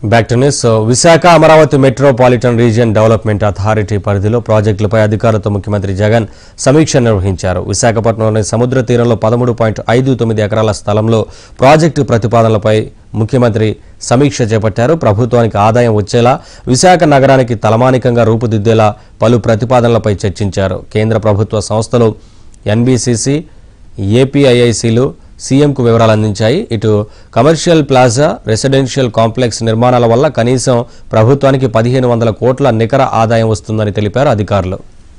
back to news Visakha Amaravati metropolitan region development authority పరిధిలో ప్రాజెక్టులపై అధికారులతో ముఖ్యమంత్రి జగన్ సమీక్ష నిర్వహించారు విశాఖపట్నంలోని సముద్ర తీరంలో పదమూడు పాయింట్ ఐదు తొమ్మిది ఎకరాల స్థలంలో ప్రాజెక్టు ప్రతిపాదనలపై ముఖ్యమంత్రి సమీక్ష చేపట్టారు ప్రభుత్వానికి ఆదాయం వచ్చేలా విశాఖ నగరానికి తలమానికంగా రూపుదిద్దేలా పలు ప్రతిపాదనలపై చర్చించారు కేంద్ర ప్రభుత్వ సంస్థలు ఎన్బీసీసీ ఏపీఐఐసీలు సీఎంకు వివరాలు అందించాయి ఇటు కమర్షియల్ ప్లాజా రెసిడెన్షియల్ కాంప్లెక్స్ నిర్మాణాల వల్ల కనీసం ప్రభుత్వానికి పదిహేను వందల కోట్ల నికర ఆదాయం వస్తుందని తెలిపారు అధికారులు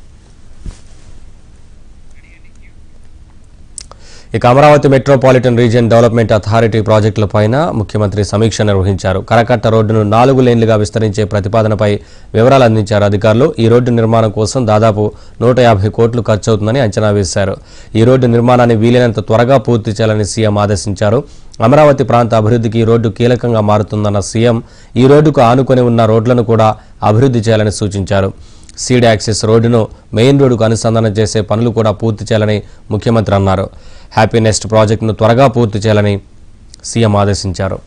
ఇక Amaravati metropolitan region development authority ప్రాజెక్టులపైన ముఖ్యమంత్రి సమీక్ష నిర్వహించారు కరకట్ట రోడ్డును నాలుగు లేన్లుగా విస్తరించే ప్రతిపాదనపై వివరాలు అందించారు అధికారులు ఈ రోడ్డు నిర్మాణం కోసం దాదాపు నూట యాభై కోట్లు ఖర్చవుతుందని అంచనా వేశారు ఈ రోడ్డు నిర్మాణాన్ని వీలైనంత త్వరగా పూర్తి చేయాలని సీఎం ఆదేశించారు అమరావతి ప్రాంత అభివృద్ధికి ఈ రోడ్డు కీలకంగా మారుతుందన్న సీఎం ఈ రోడ్డుకు ఆనుకొని ఉన్న రోడ్లను కూడా అభివృద్ధి చేయాలని సూచించారు సీడ్ యాక్సెస్ రోడ్డును మెయిన్ రోడ్డుకు అనుసంధానం చేసే పనులు కూడా పూర్తి చేయాలని ముఖ్యమంత్రి అన్నారు హ్యాపీ నెస్ట్ ప్రాజెక్టును త్వరగా పూర్తి చేయాలని సీఎం ఆదేశించారు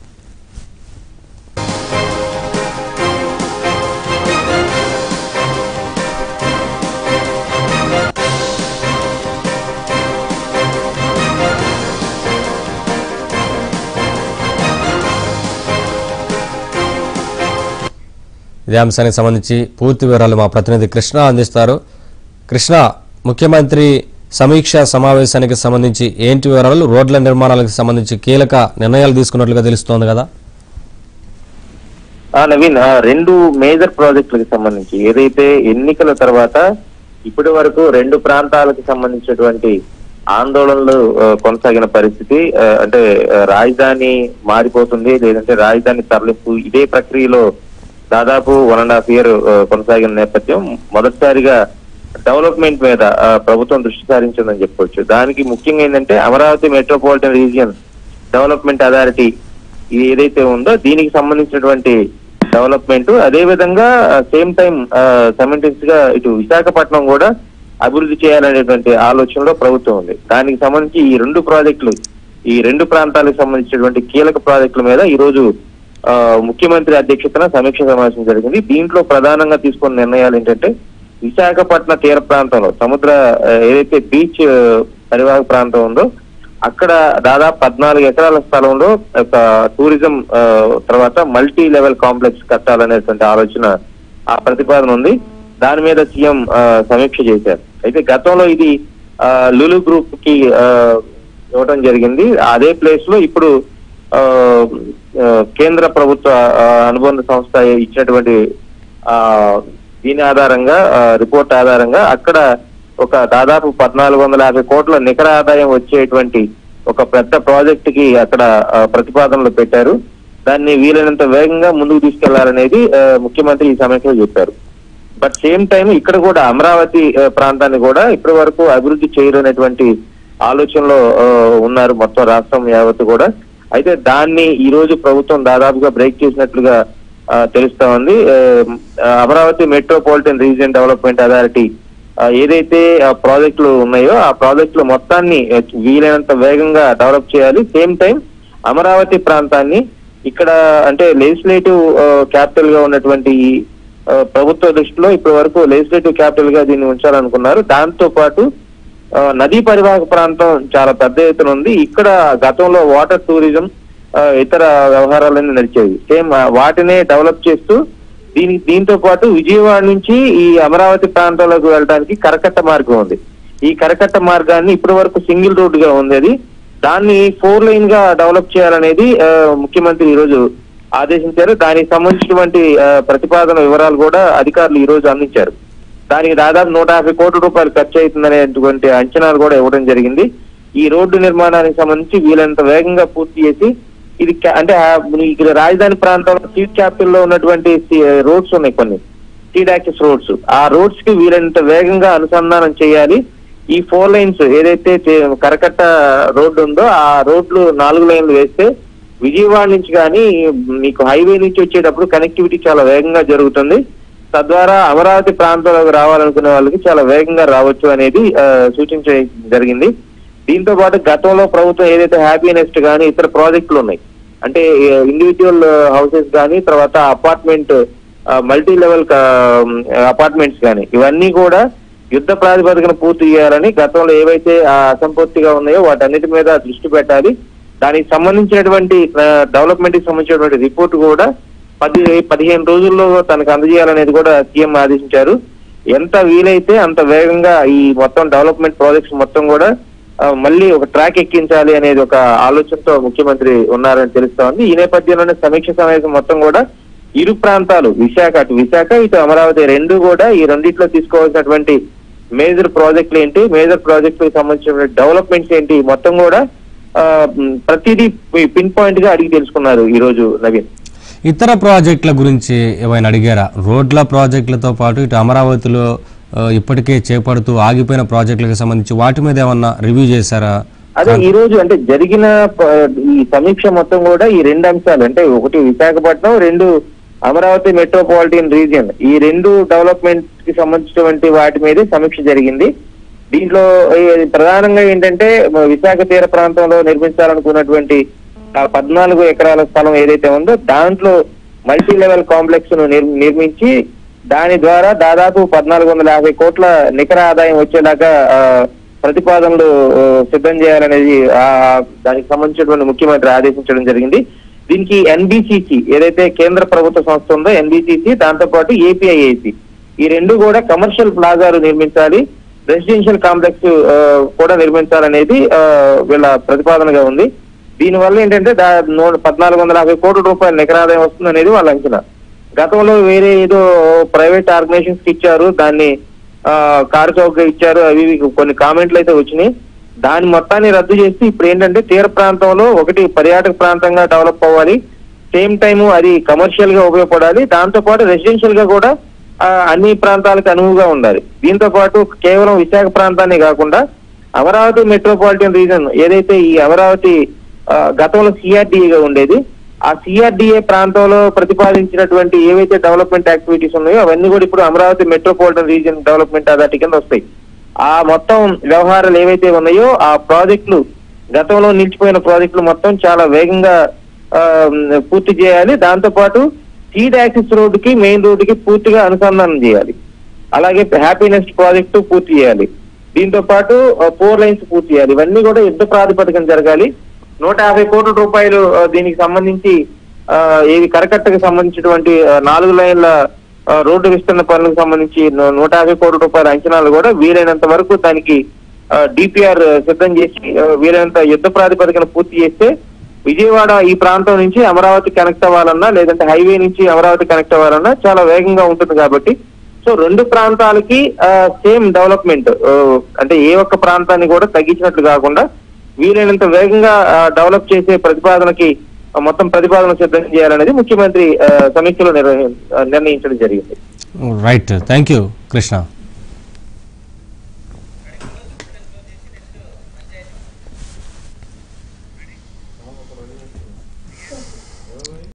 ఇదే అంశానికి సంబంధించి పూర్తి వివరాలు మా ప్రతినిధి కృష్ణ అందిస్తారు కృష్ణ ముఖ్యమంత్రి సమీక్ష సమావేశానికి సంబంధించి ఏంటి వివరాలు రోడ్ల నిర్మాణాలకు సంబంధించి కీలక నిర్ణయాలు తీసుకున్నట్లుగా తెలుస్తోంది కదా ఆ నవీన్ ఆ రెండు మేజర్ ప్రాజెక్టులకు సంబంధించి ఏదైతే ఎన్నికల తర్వాత ఇప్పటి వరకు రెండు ప్రాంతాలకు సంబంధించినటువంటి ఆందోళనలు ఆ, కొనసాగిన పరిస్థితి ఆ, అంటే ఆ, రాజధాని మారిపోతుంది లేదంటే రాజధాని తరలింపు ఇదే ప్రక్రియలో దాదాపు వన్ అండ్ హాఫ్ ఇయర్ కొనసాగిన నేపథ్యం మొదటిసారిగా డెవలప్మెంట్ మీద ఆ, ప్రభుత్వం దృష్టి సారించిందని చెప్పొచ్చు దానికి ముఖ్యంగా ఏంటంటే Amaravati metropolitan region development authority ఇది ఏదైతే ఉందో దీనికి సంబంధించినటువంటి డెవలప్మెంట్ అదే విధంగా సేమ్ టైం సెమెంటెన్స్ గా ఇటు విశాఖపట్నం కూడా అభివృద్ధి చేయాలనేటువంటి ఆలోచనలో ప్రభుత్వం ఉంది దానికి సంబంధించి ఈ రెండు ప్రాజెక్టులు ఈ రెండు ప్రాంతాలకు సంబంధించినటువంటి కీలక ప్రాజెక్టుల మీద ఈ రోజు ఆ, ముఖ్యమంత్రి అధ్యక్షతన సమీక్ష సమావేశం జరిగింది దీంట్లో ప్రధానంగా తీసుకున్న నిర్ణయాలు ఏంటంటే విశాఖపట్నం తీర ప్రాంతంలో సముద్ర ఆ, ఏదైతే బీచ్ ఆ, పరివాహక ప్రాంతం ఉందో అక్కడ దాదాపు పద్నాలుగు ఎకరాల స్థలంలో ఒక టూరిజం ఆ, తర్వాత మల్టీ లెవెల్ కాంప్లెక్స్ కట్టాలనేటువంటి ఆలోచన ఆ ప్రతిపాదన ఉంది దాని మీద సీఎం ఆ, సమీక్ష చేశారు అయితే గతంలో ఇది ఆ, లులు గ్రూప్ కి ఆ, ఇవ్వడం జరిగింది అదే ప్లేస్ లో ఇప్పుడు ఆ, ఆ, కేంద్ర ప్రభుత్వ ఆ, అనుబంధ సంస్థ ఇచ్చినటువంటి ఆ దీని ఆధారంగా ఆ, రిపోర్ట్ ఆధారంగా అక్కడ ఒక దాదాపు పద్నాలుగు వందల యాభై కోట్ల నికర ఆదాయం వచ్చేటువంటి ఒక పెద్ద ప్రాజెక్ట్ కి అక్కడ ఆ, ప్రతిపాదనలు పెట్టారు దాన్ని వీలైనంత వేగంగా ముందుకు తీసుకెళ్లాలనేది ఆ, ముఖ్యమంత్రి ఈ సమయంలో చెప్పారు బట్ సేమ్ టైం ఇక్కడ కూడా అమరావతి ఆ, ప్రాంతాన్ని కూడా ఇప్పటి వరకు అభివృద్ధి చేయలేనటువంటి ఆలోచనలో ఆ, ఉన్నారు మొత్తం రాష్ట్రం యావత్తు కూడా అయితే దాన్ని ఈ రోజు ప్రభుత్వం దాదాపుగా బ్రేక్ చేసినట్లుగా ఆ, తెలుస్తా ఉంది ఆ, Amaravati metropolitan region development authority ఆ, ఏదైతే ఆ ప్రాజెక్టులు ఉన్నాయో ఆ ప్రాజెక్టులు మొత్తాన్ని ఆ, వీలైనంత వేగంగా డెవలప్ చేయాలి సేమ్ టైం అమరావతి ప్రాంతాన్ని ఇక్కడ అంటే లెజిస్లేటివ్ క్యాపిటల్ గా ఉన్నటువంటి ఈ, ఆ, ప్రభుత్వ దృష్టిలో ఇప్పటి వరకు లెజిస్లేటివ్ క్యాపిటల్ గా దీన్ని ఉంచాలనుకున్నారు దాంతో పాటు ఆ, నదీ పరివాహక ప్రాంతం చాలా పెద్ద ఎత్తున ఉంది ఇక్కడ గతంలో వాటర్ టూరిజం ఆ, ఇతర వ్యవహారాలన్నీ నడిచేవి సేమ్ ఆ, వాటినే డెవలప్ చేస్తూ దీనికి దీంతో పాటు విజయవాడ నుంచి ఈ అమరావతి ప్రాంతాలకు వెళ్ళడానికి కరకట్ట మార్గం ఉంది ఈ కరకట్ట మార్గాన్ని ఇప్పటి వరకు సింగిల్ రోడ్ గా ఉంది అది దాన్ని ఫోర్ లైన్ గా డెవలప్ చేయాలనేది ఆ, ముఖ్యమంత్రి ఈ రోజు ఆదేశించారు దానికి సంబంధించినటువంటి ఆ, ప్రతిపాదన వివరాలు కూడా అధికారులు ఈ రోజు అందించారు దానికి దాదాపు నూట యాభై కోట్ల రూపాయలు ఖర్చు అవుతుందనేటువంటి అంచనాలు కూడా ఇవ్వడం జరిగింది ఈ రోడ్డు నిర్మాణానికి సంబంధించి వీలైనంత వేగంగా పూర్తి చేసి ఇది ca- అంటే ఆ ఇక్కడ రాజధాని ప్రాంతంలో సీట్ క్యాపిటల్ లో ఉన్నటువంటి రోడ్స్ ఉన్నాయి కొన్ని సీడ్ యాక్సెస్ రోడ్స్ ఆ రోడ్స్ కి వీలైనంత వేగంగా అనుసంధానం చేయాలి ఈ ఫోర్ లైన్స్ ఏదైతే చే- కరకట్ట రోడ్డు ఉందో ఆ రోడ్లు నాలుగు లైన్లు వేస్తే విజయవాడ నుంచి కానీ మీకు హైవే నుంచి వచ్చేటప్పుడు కనెక్టివిటీ చాలా వేగంగా జరుగుతుంది తద్వారా అమరావతి ప్రాంతంలోకి రావాలనుకునే వాళ్ళకి చాలా వేగంగా రావచ్చు అనేది ఆ, సూచించడం జరిగింది దీంతో పాటు గతంలో ప్రభుత్వం ఏదైతే హ్యాపీ నెస్ట్ కానీ ఇతర ప్రాజెక్టులు ఉన్నాయి అంటే ఇండివిజువల్ హౌసెస్ కానీ తర్వాత అపార్ట్మెంట్ మల్టీ లెవెల్ అపార్ట్మెంట్స్ కానీ ఇవన్నీ కూడా యుద్ధ ప్రాతిపదికన పూర్తి చేయాలని గతంలో ఏవైతే ఆ అసంపూర్తిగా ఉన్నాయో వాటన్నిటి మీద దృష్టి పెట్టాలి దానికి సంబంధించినటువంటి డెవలప్మెంట్ కి సంబంధించినటువంటి రిపోర్ట్ కూడా పది పదిహేను రోజుల్లో తనకు అందజేయాలనేది కూడా సీఎం ఆదేశించారు ఎంత వీలైతే అంత వేగంగా ఈ మొత్తం డెవలప్మెంట్ ప్రాజెక్ట్స్ మొత్తం కూడా ఆ, మళ్ళీ ఒక ట్రాక్ ఎక్కించాలి అనేది ఒక ఆలోచనతో ముఖ్యమంత్రి ఉన్నారని తెలుస్తా ఉంది ఈ నేపథ్యంలోనే సమీక్ష సమావేశం మొత్తం కూడా ఇరు ప్రాంతాలు విశాఖ అటు విశాఖ ఇటు అమరావతి రెండు కూడా ఈ రెండిట్లో తీసుకోవాల్సినటువంటి మేజర్ ప్రాజెక్టులు ఏంటి మేజర్ ప్రాజెక్టులకు సంబంధించిన డెవలప్మెంట్స్ ఏంటి మొత్తం కూడా ఆ, మ్, ప్రతిదీ పిన్ పాయింట్ గా అడిగి తెలుసుకున్నారు ఈ రోజు నవీన్ ఇతర ప్రాజెక్టుల గురించి ఏమైనా అడిగారా రోడ్ల ప్రాజెక్టులతో పాటు ఇటు అమరావతిలో ఆ, ఇప్పటికే చేపడుతూ ఆగిపోయిన ప్రాజెక్టులకు సంబంధించి వాటి మీద ఏమన్నా రివ్యూ చేశారా అదే ఈ రోజు అంటే జరిగిన ప- ఈ సమీక్ష మొత్తం కూడా ఈ రెండు అంశాలు అంటే ఒకటి విశాఖపట్నం రెండు అమరావతి మెట్రోపాలిటన్ రీజియన్ ఈ రెండు డెవలప్మెంట్ కి సంబంధించినటువంటి వాటి మీదే సమీక్ష జరిగింది దీంట్లో ఈ ప్రధానంగా ఏంటంటే మ- విశాఖ తీర ప్రాంతంలో నిర్మించాలనుకున్నటువంటి ఆ పద్నాలుగు ఎకరాల స్థలం ఏదైతే ఉందో దాంట్లో మల్టీ లెవెల్ కాంప్లెక్స్ ను నిర్- నిర్మించి దాని ద్వారా దాదాపు పద్నాలుగు వందల యాభై కోట్ల నికర ఆదాయం వచ్చేలాగా ఆ, ప్రతిపాదనలు ఆ, సిద్ధం చేయాలనేది ఆ, దానికి సంబంధించినటువంటి ముఖ్యమంత్రి ఆదేశించడం జరిగింది దీనికి ఎన్బిసిసి ఏదైతే కేంద్ర ప్రభుత్వ సంస్థ ఉందో ఎన్బిసిసి దాంతో పాటు ఏపీఐఏసి ఈ రెండు కూడా కమర్షియల్ ప్లాజాలు నిర్మించాలి రెసిడెన్షియల్ కాంప్లెక్స్ ఆ, కూడా నిర్మించాలనేది ఆ, వీళ్ళ ప్రతిపాదనగా ఉంది దీనివల్ల ఏంటంటే దా నూ- పద్నాలుగు వందల యాభై కోట్ల రూపాయల నికరాదాయం వస్తుంది అనేది వాళ్ళ అంచనా గతంలో వేరే ఏదో ప్రైవేట్ ఆర్గనైజేషన్స్ కి ఇచ్చారు దాన్ని ఆ, కారు చౌకగా ఇచ్చారు అవి ఇవి కొన్ని కామెంట్లు అయితే వచ్చినాయి దాని మొత్తాన్ని రద్దు చేసి ఇప్పుడు ఏంటంటే తీర ప్రాంతంలో ఒకటి పర్యాటక ప్రాంతంగా డెవలప్ అవ్వాలి సేమ్ టైం అది కమర్షియల్ గా ఉపయోగపడాలి దాంతో పాటు రెసిడెన్షియల్ గా కూడా ఆ, అన్ని ప్రాంతాలకు అనువుగా ఉండాలి దీంతో పాటు కేవలం విశాఖ ప్రాంతాన్ని కాకుండా అమరావతి మెట్రోపాలిటన్ రీజన్ ఏదైతే ఈ అమరావతి ఆ, గతంలో సిఆర్డిఏగా ఉండేది ఆ సిఆర్డిఏ ప్రాంతంలో ప్రతిపాదించినటువంటి ఏవైతే డెవలప్మెంట్ యాక్టివిటీస్ ఉన్నాయో అవన్నీ కూడా ఇప్పుడు Amaravati metropolitan region development authority కింద వస్తాయి ఆ మొత్తం వ్యవహారాలు ఏవైతే ఉన్నాయో ఆ ప్రాజెక్టులు గతంలో నిలిచిపోయిన ప్రాజెక్టులు మొత్తం చాలా వేగంగా ఆ, పూర్తి చేయాలి దాంతో పాటు సీడ్ యాక్సిస్ రోడ్డుకి మెయిన్ రోడ్డుకి పూర్తిగా అనుసంధానం చేయాలి అలాగే హ్యాపీనెస్ ప్రాజెక్టు పూర్తి చేయాలి దీంతో పాటు ఫోర్ లైన్స్ పూర్తి చేయాలి ఇవన్నీ కూడా యుద్ధ ప్రాతిపదికన జరగాలి నూట యాభై కోట్ల రూపాయలు ఆ, దీనికి సంబంధించి ఆ, ఏవి కరకట్టకు సంబంధించినటువంటి ఆ, నాలుగు లైన్ల ఆ, రోడ్డు విస్తరణ పనులకు సంబంధించి ను- నూట యాభై కోట్ల రూపాయల అంచనాలు కూడా వీలైనంత వరకు దానికి డిపిఆర్ సిద్ధం చేసి ఆ, వీలైనంత యుద్ధ ప్రాతిపదికన పూర్తి చేస్తే విజయవాడ ఈ ప్రాంతం నుంచి అమరావతి కనెక్ట్ అవ్వాలన్నా లేదంటే హైవే నుంచి అమరావతి కనెక్ట్ అవ్వాలన్నా చాలా వేగంగా ఉంటుంది కాబట్టి సో రెండు ప్రాంతాలకి సేమ్ డెవలప్మెంట్ అంటే ఏ ఒక్క ప్రాంతాన్ని కూడా తగ్గించినట్లు కాకుండా వీలైనంత వేగంగా డెవలప్ చేసే ప్రతిపాదనకి ఆ, మొత్తం ప్రతిపాదన సిద్ధం చేయాలనేది ముఖ్యమంత్రి ఆ, సమీక్షలో నిర్వహి- ఆ, నిర్ణయించడం జరిగింది రైట్ థ్యాంక్ యూ కృష్ణ